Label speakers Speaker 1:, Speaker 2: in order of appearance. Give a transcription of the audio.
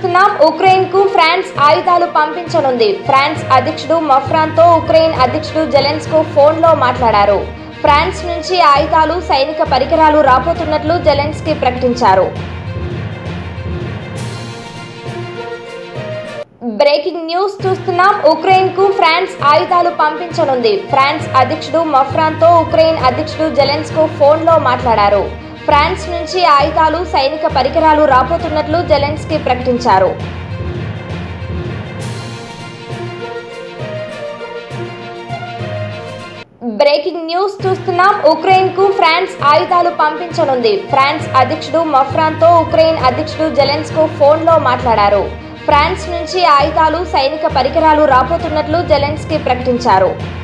Speaker 1: చూస్తున్నాం ఉక్రెయిన్ కు ఫ్రాన్స్ ఆయుధాలు పంపించనుంది ఫ్రాన్స్ అధ్యక్షుడు మఫ్రాన్ తో ఉక్రెయిన్ అధ్యక్షుడు జెలెన్స్కో ఫోన్ లో మాట్లాడారు ఫ్రాన్స్ నుంచి ఆయుధాలు సైనిక పరికరాలు రాబోతున్నట్లు జెలెన్స్కీ ప్రకటించారు బ్రేకింగ్ న్యూస్ చూస్తున్నాం ఉక్రెయిన్ కు ఫ్రాన్స్ ఆయుధాలు పంపించనుంది ఫ్రాన్స్ అధ్యక్షుడు మఫ్రాన్ తో ఉక్రెయిన్ అధ్యక్షుడు జెలెన్స్కో ఫోన్ లో మాట్లాడారు ఫ్రాన్స్ నుంచి ఆయుధాలు సైనిక పరికరాలు రాబోతున్నట్లు జెలెన్స్కీ ప్రకటించారు బ్రేకింగ్ న్యూస్ చూస్తున్నాం ఉక్రెయిన్ కు ఫ్రాన్స్ ఆయుధాలు పంపించనుంది ఫ్రాన్స్ అధ్యక్షుడు మఫ్రాన్ తో ఉక్రెయిన్ అధ్యక్షుడు జెలెన్స్కో ఫోన్ లో మాట్లాడారు ఫ్రాన్స్ నుంచి ఆయుధాలు సైనిక పరికరాలు రాబోతున్నట్లు జెలెన్స్కీ ప్రకటించారు